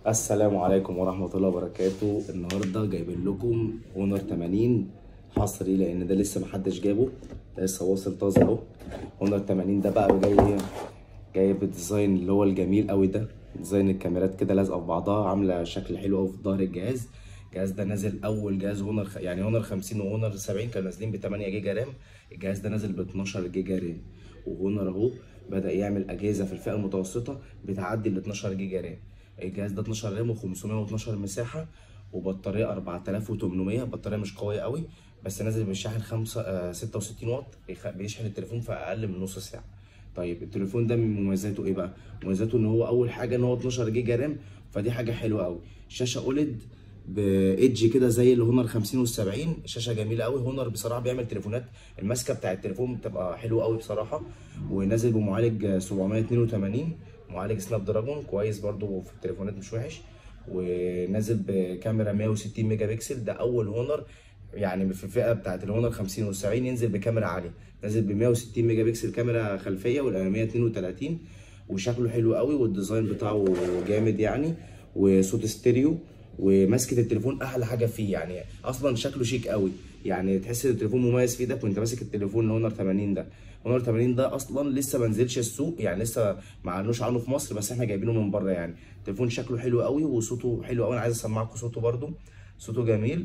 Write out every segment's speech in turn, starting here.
السلام عليكم ورحمة الله وبركاته النهاردة جايبين لكم اونر 80 حصري لأن ده لسه محدش جابه ده لسه واصل طازة اهو اونر 80 ده بقى جاي جاي بالديزاين اللي هو الجميل قوي ده ديزاين الكاميرات كده لازقة في بعضها عاملة شكل حلو قوي في ظهر الجهاز الجهاز ده نازل أول جهاز هونر خ... يعني هونر 50 وهونر 70 كانوا نازلين ب 8 جيجا رام الجهاز ده نازل ب 12 جيجا رام وهونر اهو بدأ يعمل أجهزة في الفئة المتوسطة بتعدي ال 12 جيجا رام الجهاز ده 12 رام و512 مساحه وبطاريه 4800 بطاريه مش قويه قوي بس نازل بالشاحن 5 آه 66 واط بيخ- بيشحن التليفون في اقل من نص ساعه طيب التليفون ده من مميزاته ايه بقى مميزاته ان هو اول حاجه ان هو 12 جيجا رام فدي حاجه حلوه قوي شاشه اوليد بايدج كده زي الهونر 50 وال 70 شاشه جميله قوي هونر بصراحه بيعمل تليفونات الماسكه بتاع التليفون بتبقى حلوه قوي بصراحه ونازل بمعالج 782 معالج سناب دراجون كويس برضو في التليفونات مش وحش ونازل بكاميرا 160 ميجا بكسل ده اول هونر يعني في الفئه بتاعت الهونر 50 وال 70 ينزل بكاميرا عاليه نازل ب 160 ميجا بكسل كاميرا خلفيه والاماميه 32 وشكله حلو قوي والديزاين بتاعه جامد يعني وصوت ستيريو وماسكه التليفون احلى حاجه فيه يعني اصلا شكله شيك قوي يعني تحس ان التليفون مميز في ايدك وانت ماسك التليفون الهونر 80 ده هونر 80 ده اصلا لسه ما نزلش السوق يعني لسه ما اعلنوش عنه في مصر بس احنا جايبينه من بره يعني التليفون شكله حلو قوي وصوته حلو قوي انا عايز اسمعكم صوته برده صوته جميل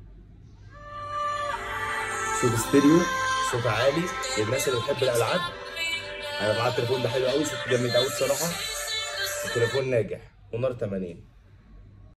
صوت ستيريو صوت عالي للناس اللي بتحب الالعاب انا معاه التليفون ده حلو قوي صوته جامد قوي بصراحه التليفون ناجح هونر 80